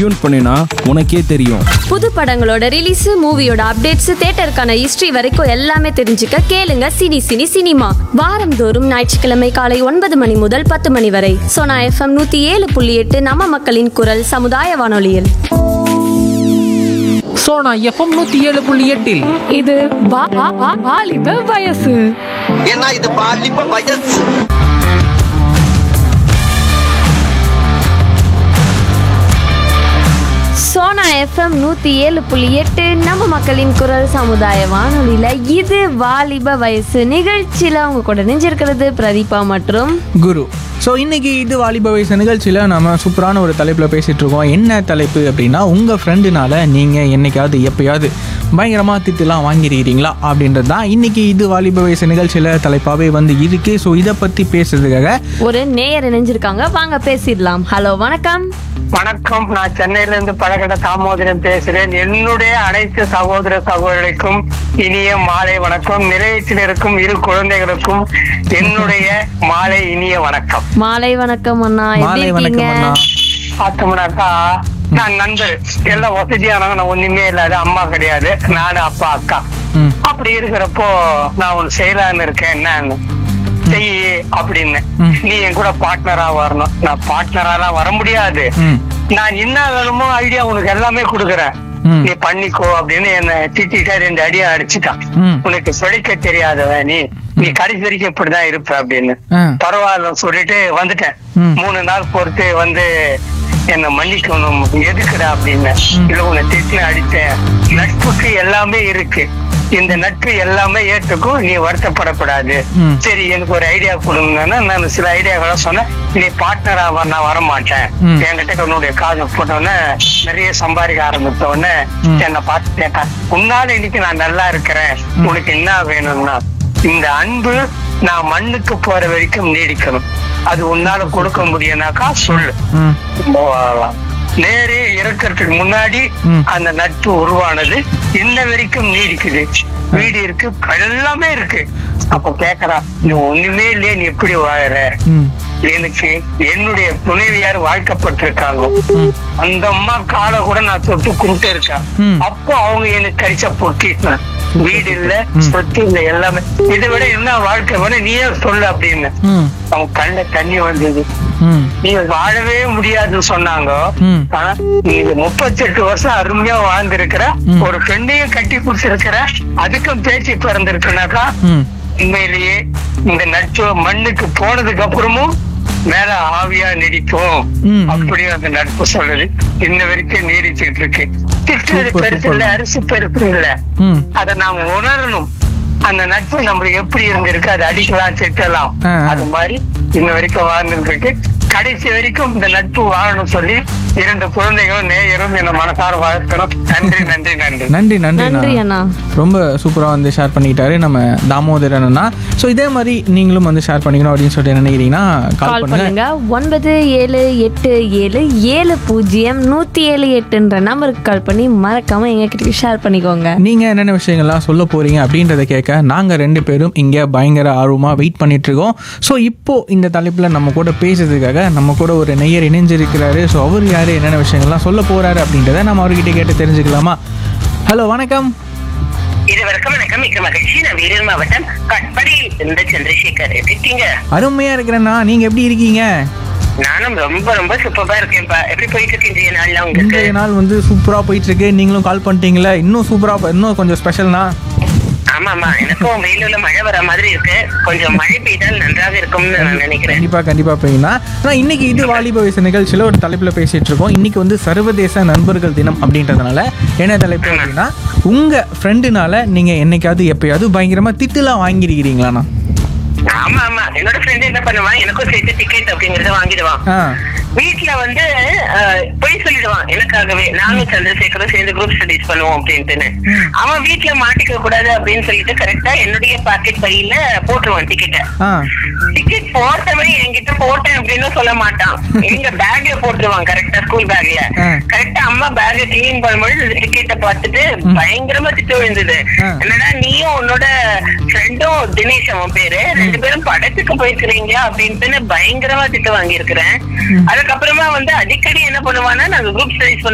Tune பண்ணினா உனக்கே தெரியும் புது படங்களோட ரிலீஸ் மூவியோட அப்டேட்ஸ் தேட்டருக்கான ஹிஸ்டரி வரைக்கும் எல்லாமே தெரிஞ்சுக்க கேளுங்க சினி சினி சினிமா வாரந்தோறும் ஞாயிற்றுக்கிழமை காலை ஒன்பது மணி முதல் பத்து மணி வரை சோனா எஃப்எம் நூத்தி ஏழு புள்ளி எட்டு நம்ம மக்களின் குரல் சமுதாய வானொலியில் சோனா எஃப்எம் நூத்தி ஏழு புள்ளி எட்டில் இது வா- வா- வா- வாலிப வயசு ஏன்னா இது பாலிப்ப வயசு சோனா எஃப்எம் நூத்தி ஏழு புள்ளி எட்டு நம்ம மக்களின் குரல் சமுதாய வானொலியில இது வாலிப வயசு நிகழ்ச்சியில அவங்க கூட நெஞ்சிருக்கிறது பிரதீபா மற்றும் குரு ஸோ இன்னைக்கு இது வாலிப வயசு நிகழ்ச்சியில் நம்ம சூப்பரான ஒரு தலைப்பில் பேசிகிட்டு இருக்கோம் என்ன தலைப்பு அப்படின்னா உங்கள் ஃப்ரெண்டுனால நீங்கள் என்னைக்காவது எப்பயாவது பயங்கரமாக திட்டுலாம் வாங்கியிருக்கிறீங்களா அப்படின்றது தான் இன்னைக்கு இது வாலிப வயசு நிகழ்ச்சியில் தலைப்பாகவே வந்து இருக்குது ஸோ இதை பற்றி பேசுறதுக்காக ஒரு நேயர் இணைஞ்சிருக்காங்க வாங்க பேசிடலாம் ஹலோ வணக்கம் வணக்கம் நான் சென்னையில இருந்து பழகட தாமோதரன் பேசுறேன் என்னுடைய அனைத்து சகோதர சகோதரிக்கும் இனிய மாலை வணக்கம் நிலையத்தில் இருக்கும் இரு குழந்தைகளுக்கும் என்னுடைய மாலை இனிய வணக்கம் மாலை வணக்கம் அண்ணா எப்படி மாலை இருக்கீங்க வணக்கம் அண்ணா பார்த்தோம்னாக்கா நான் நண்பர் எல்லாம் வசதியானவங்க நான் ஒண்ணுமே இல்லாத அம்மா கிடையாது நானு அப்பா அக்கா ம் அப்படி இருக்கிறப்போ நான் ஒண்ணு செய்யலான்னு இருக்கேன் என்னன்னு செய் அப்படின்னு ம். நீ என் கூட பார்ட்னரா வரணும் நான் பார்ட்னராலாம் வர முடியாது ம் நான் என்ன வேணுமோ ஐடியா உனக்கு எல்லாமே கொடுக்குறேன் ம். நீ பண்ணிக்கோ அப்படின்னு என்ன திட்டிட்டா ரெண்டு அடியா அடிச்சுட்டான் ம். உனக்கு பிழைக்க தெரியாதவன் நீ நீ கடைசி வரைக்கும் இப்படிதான் இருப்ப அப்படின்னு ஆ. பரவாயில்ல சொல்லிட்டு வந்துட்டேன் ம். மூணு நாள் பொறுத்து வந்து என்ன மன்னிக்கணும் எதுக்குடா அப்படின்னு இல்ல உன்னை திட்டு அடிச்சேன் நட்புக்கு எல்லாமே இருக்கு இந்த நட்பு எல்லாமே ஏற்றுக்கும் நீ வருத்தப்படக்கூடாது ம். சரி எனக்கு ஒரு ஐடியா கொடுங்கன்னா நான் சில ஐடியாக்களை சொன்னேன் நீ பார்ட்னரா நான் வர மாட்டேன் ம். என்கிட்ட உன்னுடைய காசு போட்டோன்னே நிறைய சம்பாதிக்க ஆரம்பித்த உடனே ம். என்னை பார்த்து கேட்டா உன்னால இன்னைக்கு நான் நல்லா இருக்கிறேன் உனக்கு என்ன வேணும்னா இந்த அன்பு நான் மண்ணுக்கு போற வரைக்கும் நீடிக்கணும் அது உன்னால கொடுக்க முடியும்னாக்கா சொல்லு ம் போகலாம். நேரே இறக்கறதுக்கு முன்னாடி ம். அந்த நட்பு உருவானது இன்ன வரைக்கும் நீடிக்குது வீடு இருக்கு எல்லாமே இருக்கு அப்ப கேக்குறா நீ ஒண்ணுமே இல்லையே நீ எப்படி வாழற ம் எனக்கு என்னுடைய துணைவியார் வாழ்க்கப்பட்டிருக்காங்க அந்த அம்மா காலை கூட நான் தொட்டு கும்பிட்டு இருக்கேன் ம். அப்போ அவங்க எனக்கு கடிச்ச பொட்டிட்டேன் வீடு இல்ல சொத்து இல்ல எல்லாமே இதை விட என்ன வாழ்க்கை வேணும் நீயே சொல்லு அப்படின்னு ம் அவங்க கண்ட தண்ணி வந்தது ம் நீங்க வாழவே முடியாதுன்னு சொன்னாங்க ம். ஆனா நீங்க முப்பத்தெட்டு வருஷம் அருமையா வாழ்ந்திருக்கிற ஒரு பெண்ணையும் கட்டி பிடிச்சிருக்கிற அதுக்கும் பேச்சு பிறந்திருக்குனாக்கா ம் உண்மையிலேயே இந்த நட்பு மண்ணுக்கு போனதுக்கு அப்புறமும் மேல ஆவியா நீடிக்கும் ம். அப்படி அந்த நட்பு சொல்லுது இன்ன வரைக்கும் நீடிச்சுட்டு இருக்கு திட்டுறது சூப்பர், பெருசு சூப்பர். இல்ல அரிசி பெருசு இல்ல ம் அதை நாம உணரணும் அந்த நட்பு நம்மளுக்கு எப்படி இருந்திருக்கு அதை அடிக்கலாம் திட்டலாம் ஆ, ஆ. அது மாதிரி இன்ன வரைக்கும் வாழ்ந்துருக்கு கடைசி வரைக்கும் இந்த நட்பு வாழணும் சொல்லி இரண்டு குழந்தைகளும் நேயரும் என்ன மனசார வாழ்த்தணும் நன்றி நன்றி நன்றி நன்றி நன்றி நன்றி அண்ணா ரொம்ப சூப்பராக வந்து ஷேர் பண்ணிக்கிட்டாரு நம்ம தாமோதரன் அண்ணா ஸோ இதே மாதிரி நீங்களும் வந்து ஷேர் பண்ணிக்கணும் அப்படின்னு சொல்லிட்டு நினைக்கிறீங்கன்னா கால் கால் பண்ணுங்க பண்ணுங்க ஒன்பது ஏழு எட்டு ஏழு ஏழு பூஜ்ஜியம் நூத்தி ஏழு எட்டுன்ற நம்பருக்கு கால் பண்ணி மறக்காம எங்க கிட்ட ஷேர் பண்ணிக்கோங்க நீங்கள் என்னென்ன விஷயங்கள்லாம் சொல்ல போகிறீங்க அப்படின்றத கேட்க நாங்கள் ரெண்டு பேரும் இங்கே பயங்கர ஆர்வமாக வெயிட் பண்ணிட்டு இருக்கோம் ஸோ இப்போ இந்த தலைப்பில் நம்ம கூட பேசுறதுக்காக நம்ம கூட ஒரு நெய்யர் இணைஞ்சிருக்கிறாரு ஸோ அவர் யார் என்னென்ன விஷயங்கள்லாம் சொல்ல போகிறாரு அப்படின்றத நம்ம அவர்கிட்ட கேட்டு தெரிஞ்சுக்கலாமா ஹலோ வணக்கம் இது வரைக்கும் எனக்கு மிக்க மகிழ்ச்சி நான் வேலூர் மாவட்டம் கட்படியில் இருந்த சந்திரசேகர் எப்படி இருக்கீங்க அருமையாக இருக்கிறேண்ணா நீங்கள் எப்படி இருக்கீங்க நானும் ரொம்ப ரொம்ப சூப்பரா இருக்கேன்ப்பா எப்படி போயிட்டு இருக்கு இன்றைய நாள்ல உங்களுக்கு இன்றைய நாள் வந்து சூப்பராக போயிட்டு இருக்கு நீங்களும் கால் பண்ணிட்டீங்களே இன்னும் சூப்பராக இன்னும் கொஞ்சம் ஸ்பெஷல்னா ஆமா ஆமா எனக்கும் வேலூர்ல மழை வர மாதிரி இருக்கு கொஞ்சம் மழை பெய்தால் நன்றாக இருக்கும்னு நான் நினைக்கிறேன் கண்டிப்பா கண்டிப்பா பெய்யும்னா ஆனால் இன்னைக்கு இது வாலிப வயசு நிகழ்ச்சியில் ஒரு தலைப்பில் பேசிட்டு இருக்கோம் இன்னைக்கு வந்து சர்வதேச நண்பர்கள் தினம் அப்படின்றதுனால என்ன தலைப்பு அப்படின்னா உங்க ஃப்ரெண்டுனால நீங்க என்னைக்காவது எப்பயாவது பயங்கரமா திட்டுலாம் வாங்கியிருக்கிறீங்களாண்ணா ஆமா ஆமா என்னோட ஃப்ரெண்ட் என்ன பண்ணுவான் எனக்கும் சேர்த்து டிக்கெட் அப்படிங்கறத வாங்கிடுவான் ஆ வீட்டுல வந்து அஹ், பொய் சொல்லிடுவான் எனக்காகவே நானும் சந்திரசேகரும் சேர்ந்து குரூப் ஸ்டடிஸ் பண்ணுவோம் அப்படின்ட்டுன்னு அவன் வீட்டுல மாட்டிக்க கூடாது அப்படின்னு சொல்லிட்டு கரெக்டா என்னுடைய பாக்கெட் பையில போட்டுருவான் டிக்கெட்டை ஆ டிக்கெட் போட்டவன் என்கிட்ட போட்டேன் அப்படின்னு சொல்ல மாட்டான் எங்க பேக்ல போட்டுருவான் கரெக்டா ஸ்கூல் பேக்ல ஆ. கரெக்டா அம்மா பேக்க கிளீன் பண்ணும்போது டிக்கெட்டை பார்த்துட்டு பயங்கரமா திட்டு விழுந்தது ஆ. என்னடா நீயும் உன்னோட ஃப்ரெண்டும் தினேஷ் அவன் பேரு ரெண்டு பேரும் படத்துக்கு போயிருக்கிறீங்களா அப்படின்ட்டு பயங்கரமா திட்டு வாங்கி இருக்கிறேன் அதுக்கப்புறமா வந்து அடிக்கடி என்ன பண்ணுவான்னா நாங்க குரூப் ஸ்டடிஸ்